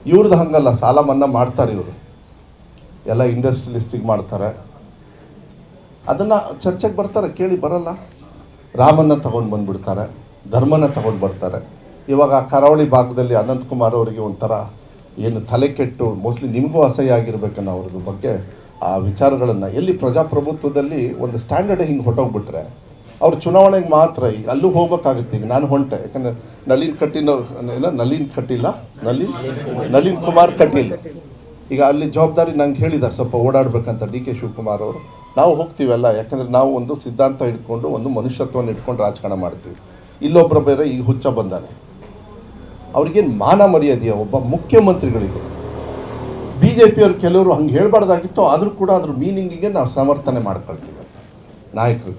ಇವ್ರದ್ದು ಹಂಗಲ್ಲ ಸಾಲ ಮನ್ನಾ ಮಾಡ್ತಾರೆ ಇವರು ಎಲ್ಲ ಇಂಡಸ್ಟ್ರಿಯಲಿಸ್ಟಿಗೆ ಮಾಡ್ತಾರೆ ಅದನ್ನು ಚರ್ಚೆಗೆ ಬರ್ತಾರೆ ಕೇಳಿ ಬರಲ್ಲ ರಾಮನ್ನ ತಗೊಂಡು ಬಂದ್ಬಿಡ್ತಾರೆ ಧರ್ಮನ ತಗೊಂಡು ಬರ್ತಾರೆ ಇವಾಗ ಆ ಕರಾವಳಿ ಭಾಗದಲ್ಲಿ ಅನಂತಕುಮಾರ್ ಅವರಿಗೆ ಒಂಥರ ಏನು ತಲೆ ಕೆಟ್ಟು ಮೋಸ್ಟ್ಲಿ ನಿಮಗೂ ಅಸಹ್ಯ ಆಗಿರ್ಬೇಕನ್ನೋ ಅವ್ರದ್ದು ಬಗ್ಗೆ ಆ ವಿಚಾರಗಳನ್ನು ಎಲ್ಲಿ ಪ್ರಜಾಪ್ರಭುತ್ವದಲ್ಲಿ ಒಂದು ಸ್ಟ್ಯಾಂಡರ್ಡ್ ಹಿಂಗೆ ಹೊಟ್ಟೋಗ್ಬಿಟ್ರೆ ಅವ್ರು ಚುನಾವಣೆಗೆ ಮಾತ್ರ ಈಗ ಅಲ್ಲೂ ಹೋಗ್ಬೇಕಾಗುತ್ತೆ ಈಗ ನಾನು ಹೊಂಟೆ ಯಾಕಂದರೆ ನಳಿನ್ ಕಟೀಲ್ ಏನೋ ನಳಿನ್ ಕಟೀಲ ನಳಿನ್ ನಳಿನ್ ಕುಮಾರ್ ಕಟೀಲ್ ಈಗ ಅಲ್ಲಿ ಜವಾಬ್ದಾರಿ ನಂಗೆ ಹೇಳಿದ್ದಾರೆ ಸ್ವಲ್ಪ ಓಡಾಡ್ಬೇಕಂತ ಡಿ ಕೆ ಶಿವಕುಮಾರ್ ಅವರು ನಾವು ಹೋಗ್ತೀವಲ್ಲ ಯಾಕಂದರೆ ನಾವು ಒಂದು ಸಿದ್ಧಾಂತ ಇಟ್ಕೊಂಡು ಒಂದು ಮನುಷ್ಯತ್ವವನ್ನು ಇಟ್ಕೊಂಡು ರಾಜಕಾರಣ ಮಾಡ್ತೀವಿ ಇಲ್ಲೊಬ್ಬರ ಬೇರೆ ಈಗ ಹುಚ್ಚ ಬಂದಾನೆ ಅವ್ರಿಗೇನು ಮಾನ ಮರ್ಯಾದೆಯ ಒಬ್ಬ ಮುಖ್ಯಮಂತ್ರಿಗಳಿಗೆ ಬಿ ಜೆ ಪಿಯವರು ಕೆಲವರು ಹಂಗೆ ಹೇಳ್ಬಾರ್ದಾಗಿತ್ತು ಆದರೂ ಕೂಡ ಅದ್ರ ಮೀನಿಂಗಿಗೆ ನಾವು ಸಮರ್ಥನೆ ಮಾಡ್ಕೊಳ್ತೀವಿ ನಾಯಕರು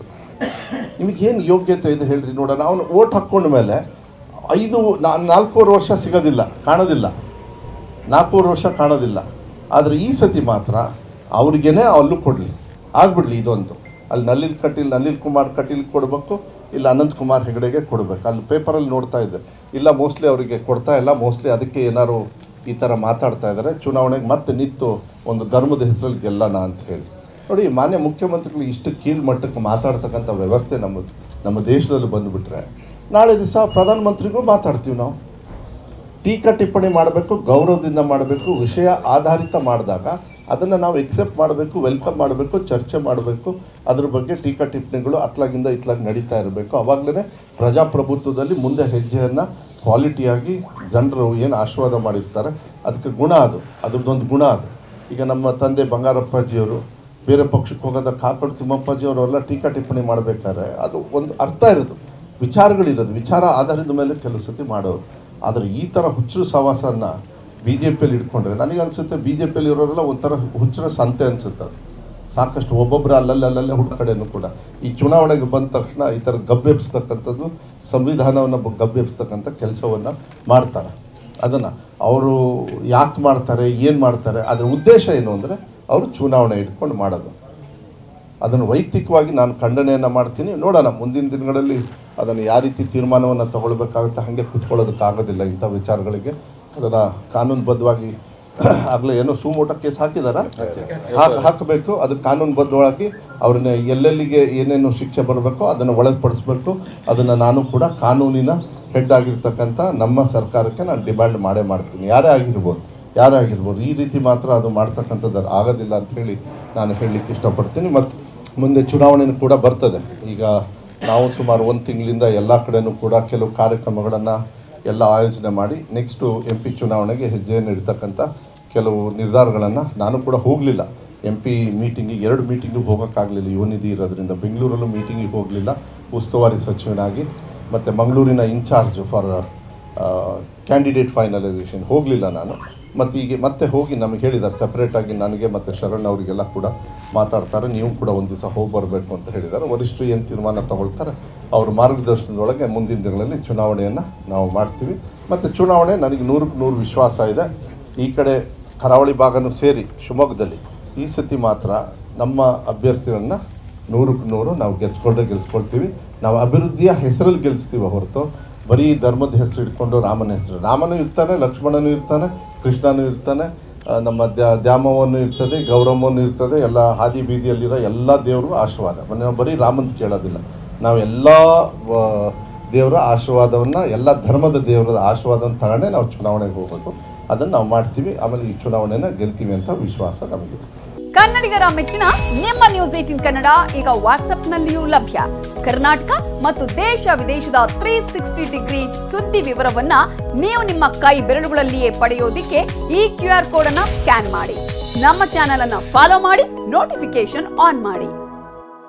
ನಿಮಗೇನು ಯೋಗ್ಯತೆ ಇದೆ ಹೇಳ್ರಿ ನೋಡೋಣ ಅವನು ಓಟ್ ಹಾಕ್ಕೊಂಡ ಮೇಲೆ ಐದು ನಾ- ನಾಲ್ಕೂವರೆ ವರ್ಷ ಸಿಗೋದಿಲ್ಲ ಕಾಣೋದಿಲ್ಲ ನಾಲ್ಕೂವರೆ ವರ್ಷ ಕಾಣೋದಿಲ್ಲ ಆದರೆ ಈ ಸತಿ ಮಾತ್ರ ಅವ್ರಿಗೇನೆ ಅಲ್ಲೂ ಕೊಡಲಿ ಆಗ್ಬಿಡ್ಲಿ ಇದೊಂದು ಅಲ್ಲಿ ನಳಿನ್ ಕಟೀಲ್ ನಳಿನ್ ಕುಮಾರ್ ಕಟೀಲ್ ಕೊಡಬೇಕು ಇಲ್ಲ ಅನಂತ್ ಕುಮಾರ್ ಹೆಗಡೆಗೆ ಕೊಡಬೇಕು ಅಲ್ಲಿ ಪೇಪರಲ್ಲಿ ನೋಡ್ತಾ ಇದ್ದೆ ಇಲ್ಲ ಮೋಸ್ಟ್ಲಿ ಅವರಿಗೆ ಕೊಡ್ತಾ ಇಲ್ಲ ಮೋಸ್ಟ್ಲಿ ಅದಕ್ಕೆ ಏನಾರು ಈ ಥರ ಮಾತಾಡ್ತಾ ಇದ್ದಾರೆ ಚುನಾವಣೆಗೆ ಮತ್ತೆ ನಿಂತು ಒಂದು ಧರ್ಮದ ಹೆಸರಲ್ಲಿ ಗೆಲ್ಲೋಣ ಅಂತ ಹೇಳಿ ನೋಡಿ ಮಾನ್ಯ ಮುಖ್ಯಮಂತ್ರಿಗಳು ಇಷ್ಟು ಕೀಳ್ಮಟ್ಟಕ್ಕೆ ಮಾತಾಡ್ತಕ್ಕಂಥ ವ್ಯವಸ್ಥೆ ನಮ್ಮ ನಮ್ಮ ದೇಶದಲ್ಲಿ ಬಂದುಬಿಟ್ರೆ ನಾಳೆ ದಿವಸ ಪ್ರಧಾನಮಂತ್ರಿಗೂ ಮಾತಾಡ್ತೀವಿ ನಾವು ಟೀಕಾ ಟಿಪ್ಪಣಿ ಮಾಡಬೇಕು ಗೌರವದಿಂದ ಮಾಡಬೇಕು ವಿಷಯ ಆಧಾರಿತ ಮಾಡಿದಾಗ ಅದನ್ನು ನಾವು ಎಕ್ಸೆಪ್ಟ್ ಮಾಡಬೇಕು ವೆಲ್ಕಮ್ ಮಾಡಬೇಕು ಚರ್ಚೆ ಮಾಡಬೇಕು ಅದ್ರ ಬಗ್ಗೆ ಟೀಕಾ ಟಿಪ್ಪಣಿಗಳು ಅತ್ಲಾಗಿಂದ ಇತ್ಲಾಗಿ ನಡೀತಾ ಇರಬೇಕು ಅವಾಗಲೇ ಪ್ರಜಾಪ್ರಭುತ್ವದಲ್ಲಿ ಮುಂದೆ ಹೆಜ್ಜೆಯನ್ನು ಕ್ವಾಲಿಟಿಯಾಗಿ ಜನರು ಏನು ಆಶೀರ್ವಾದ ಮಾಡಿರ್ತಾರೆ ಅದಕ್ಕೆ ಗುಣ ಅದು ಅದ್ರದ್ದೊಂದು ಗುಣ ಅದು ಈಗ ನಮ್ಮ ತಂದೆ ಬಂಗಾರಪ್ಪಾಜಿಯವರು ಬೇರೆ ಪಕ್ಷಕ್ಕೆ ಹೋಗೋದ ಕಾಕಡು ತಿಮ್ಮಪ್ಪಾಜಿಯವರು ಎಲ್ಲ ಟೀಕಾ ಟಿಪ್ಪಣಿ ಮಾಡಬೇಕಾದ್ರೆ ಅದು ಒಂದು ಅರ್ಥ ಇರೋದು ವಿಚಾರಗಳಿರೋದು ವಿಚಾರ ಆಧಾರದ ಮೇಲೆ ಕೆಲವು ಸತಿ ಮಾಡೋರು ಆದರೆ ಈ ಥರ ಹುಚ್ಚರು ಸವಾಸನ ಬಿ ಜೆ ಪಿಯಲ್ಲಿ ಇಟ್ಕೊಂಡ್ರೆ ನನಗೆ ಅನಿಸುತ್ತೆ ಬಿ ಜೆ ಪಿಯಲ್ಲಿ ಇರೋರೆಲ್ಲ ಒಂಥರ ಹುಚ್ಚರ ಸಂತೆ ಅನಿಸುತ್ತೆ ಅದು ಸಾಕಷ್ಟು ಒಬ್ಬೊಬ್ಬರು ಅಲ್ಲಲ್ಲಿ ಅಲ್ಲಲ್ಲೇ ಹುಟ್ಟು ಕಡೆನೂ ಕೂಡ ಈ ಚುನಾವಣೆಗೆ ಬಂದ ತಕ್ಷಣ ಈ ಥರ ಗಬ್ಬೆಬ್ಸ್ತಕ್ಕಂಥದ್ದು ಸಂವಿಧಾನವನ್ನು ಬ- ಗಬ್ಬೆಬ್ಸ್ತಕ್ಕಂಥ ಕೆಲಸವನ್ನು ಮಾಡ್ತಾರೆ ಅದನ್ನು ಅವರು ಯಾಕೆ ಮಾಡ್ತಾರೆ ಏನು ಮಾಡ್ತಾರೆ ಅದರ ಉದ್ದೇಶ ಏನು ಅಂದರೆ ಅವರು ಚುನಾವಣೆ ಇಟ್ಕೊಂಡು ಮಾಡೋದು ಅದನ್ನು ವೈಯಕ್ತಿಕವಾಗಿ ನಾನು ಖಂಡನೆಯನ್ನು ಮಾಡ್ತೀನಿ ನೋಡೋಣ ಮುಂದಿನ ದಿನಗಳಲ್ಲಿ ಅದನ್ನು ಯಾವ ರೀತಿ ತೀರ್ಮಾನವನ್ನು ತಗೊಳ್ಬೇಕಾಗುತ್ತೆ ಹಾಗೆ ಕುತ್ಕೊಳ್ಳೋದಕ್ಕಾಗೋದಿಲ್ಲ ಇಂಥ ವಿಚಾರಗಳಿಗೆ ಅದನ್ನು ಕಾನೂನುಬದ್ಧವಾಗಿ ಆಗಲೇ ಏನೋ ಸುಮೋಟ ಕೇಸ್ ಹಾಕಿದಾರ ಹಾಕ್ ಹಾಕಬೇಕು ಅದು ಕಾನೂನುಬದ್ಧವಾಗಿ ಅವ್ರನ್ನ ಎಲ್ಲೆಲ್ಲಿಗೆ ಏನೇನು ಶಿಕ್ಷೆ ಬರಬೇಕೋ ಅದನ್ನು ಒಳಪಡಿಸ್ಬೇಕು ಅದನ್ನು ನಾನು ಕೂಡ ಕಾನೂನಿನ ಹೆಡ್ ಆಗಿರ್ತಕ್ಕಂಥ ನಮ್ಮ ಸರ್ಕಾರಕ್ಕೆ ನಾನು ಡಿಮ್ಯಾಂಡ್ ಮಾಡೇ ಮಾಡ್ತೀನಿ ಯಾರೇ ಆಗಿರ್ಬೋದು ಯಾರೇ ಆಗಿರ್ಬೋದು ಈ ರೀತಿ ಮಾತ್ರ ಅದು ಮಾಡ್ತಕ್ಕಂಥದ್ದು ಆಗೋದಿಲ್ಲ ಅಂತ ಹೇಳಿ ನಾನು ಹೇಳಲಿಕ್ಕೆ ಇಷ್ಟಪಡ್ತೀನಿ ಮತ್ತು ಮುಂದೆ ಚುನಾವಣೆನೂ ಕೂಡ ಬರ್ತದೆ ಈಗ ನಾವು ಸುಮಾರು ಒಂದು ತಿಂಗಳಿಂದ ಎಲ್ಲ ಕಡೆನೂ ಕೂಡ ಕೆಲವು ಕಾರ್ಯಕ್ರಮಗಳನ್ನು ಎಲ್ಲ ಆಯೋಜನೆ ಮಾಡಿ ನೆಕ್ಸ್ಟು ಎಂ ಪಿ ಚುನಾವಣೆಗೆ ಹೆಜ್ಜೆಯನ್ನು ಇಡ್ತಕ್ಕಂಥ ಕೆಲವು ನಿರ್ಧಾರಗಳನ್ನು ನಾನು ಕೂಡ ಹೋಗಲಿಲ್ಲ ಎಂ ಪಿ ಮೀಟಿಂಗಿಗೆ ಎರಡು ಮೀಟಿಂಗಿಗೆ ಹೋಗೋಕ್ಕಾಗಲಿಲ್ಲ ಯುವನಿಧಿ ಇರೋದ್ರಿಂದ ಬೆಂಗಳೂರಲ್ಲೂ ಮೀಟಿಂಗಿಗೆ ಹೋಗಲಿಲ್ಲ ಉಸ್ತುವಾರಿ ಸಚಿವನಾಗಿ ಮತ್ತು ಮಂಗಳೂರಿನ ಇನ್ಚಾರ್ಜ್ ಫಾರ್ ಕ್ಯಾಂಡಿಡೇಟ್ ಫೈನಲೈಸೇಷನ್ ಹೋಗಲಿಲ್ಲ ನಾನು ಮತ್ತು ಈಗ ಮತ್ತೆ ಹೋಗಿ ನಮಗೆ ಹೇಳಿದ್ದಾರೆ ಸಪ್ರೇಟಾಗಿ ನನಗೆ ಮತ್ತು ಶರಣ್ ಅವರಿಗೆಲ್ಲ ಕೂಡ ಮಾತಾಡ್ತಾರೆ ನೀವು ಕೂಡ ಒಂದು ದಿವಸ ಹೋಗಿ ಬರಬೇಕು ಅಂತ ಹೇಳಿದ್ದಾರೆ ವರಿಷ್ಠರು ಏನು ತೀರ್ಮಾನ ತಗೊಳ್ತಾರೆ ಅವ್ರ ಮಾರ್ಗದರ್ಶನದೊಳಗೆ ಮುಂದಿನ ದಿನಗಳಲ್ಲಿ ಚುನಾವಣೆಯನ್ನು ನಾವು ಮಾಡ್ತೀವಿ ಮತ್ತು ಚುನಾವಣೆ ನನಗೆ ನೂರಕ್ಕೆ ನೂರು ವಿಶ್ವಾಸ ಇದೆ ಈ ಕಡೆ ಕರಾವಳಿ ಭಾಗನೂ ಸೇರಿ ಶಿವಮೊಗ್ಗದಲ್ಲಿ ಈ ಸತಿ ಮಾತ್ರ ನಮ್ಮ ಅಭ್ಯರ್ಥಿಗಳನ್ನ ನೂರಕ್ಕೆ ನೂರು ನಾವು ಗೆಲ್ಸ್ಕೊಂಡೇ ಗೆಲ್ಸ್ಕೊಳ್ತೀವಿ ನಾವು ಅಭಿವೃದ್ಧಿಯ ಹೆಸರಲ್ಲಿ ಗೆಲ್ಲಿಸ್ತೀವಿ ಹೊರತು ಬರೀ ಧರ್ಮದ ಹೆಸರು ಇಟ್ಕೊಂಡು ರಾಮನ ಹೆಸರು ರಾಮನೂ ಇರ್ತಾನೆ ಲಕ್ಷ್ಮಣನೂ ಇರ್ತಾನೆ ಕೃಷ್ಣನೂ ಇರ್ತಾನೆ ಆ, ನಮ್ಮ ದ್ಯಾ ದ್ಯಾಮವನ್ನು ಇರ್ತದೆ ಗೌರವವನ್ನು ಇರ್ತದೆ ಎಲ್ಲ ಹಾದಿ ಬೀದಿಯಲ್ಲಿರೋ ಎಲ್ಲ ದೇವರು ಆಶೀರ್ವಾದ ಮನೆ ನಾವು ಬರೀ ರಾಮಂತ ಕೇಳೋದಿಲ್ಲ ನಾವು ಎಲ್ಲ ದೇವರ ಆಶೀರ್ವಾದವನ್ನು ಎಲ್ಲ ಧರ್ಮದ ದೇವರ ಆಶೀರ್ವಾದವನ್ನು ತಗೊಂಡೇ ನಾವು ಚುನಾವಣೆಗೆ ಹೋಗಬೇಕು ಅದನ್ನು ನಾವು ಮಾಡ್ತೀವಿ ಆಮೇಲೆ ಈ ಚುನಾವಣೆನ ಗೆಲ್ತೀವಿ ಅಂತ ವಿಶ್ವಾಸ ನಮಗಿದೆ ಕನ್ನಡಿಗರ ಮೆಚ್ಚಿನ ನಿಮ್ಮ ನ್ಯೂಸ್ ಏಟಿನ್ ಕನ್ನಡ ಈಗ ವಾಟ್ಸ್ಆಪ್ನಲ್ಲಿಯೂ ಲಭ್ಯ ಕರ್ನಾಟಕ ಮತ್ತು ದೇಶ ವಿದೇಶದ ತ್ರೀ ಸಿಕ್ಸ್ಟಿ ಡಿಗ್ರಿ ಸುದ್ದಿ ವಿವರವನ್ನ ನೀವು ನಿಮ್ಮ ಕೈ ಬೆರಳುಗಳಲ್ಲಿಯೇ ಪಡೆಯೋದಿಕ್ಕೆ ಈ ಕ್ಯೂ ಆರ್ ಕೋಡ್ ಅನ್ನ ಸ್ಕ್ಯಾನ್ ಮಾಡಿ ನಮ್ಮ ಚಾನೆಲ್ ಅನ್ನ ಫಾಲೋ ಮಾಡಿ ನೋಟಿಫಿಕೇಶನ್ ಆನ್ ಮಾಡಿ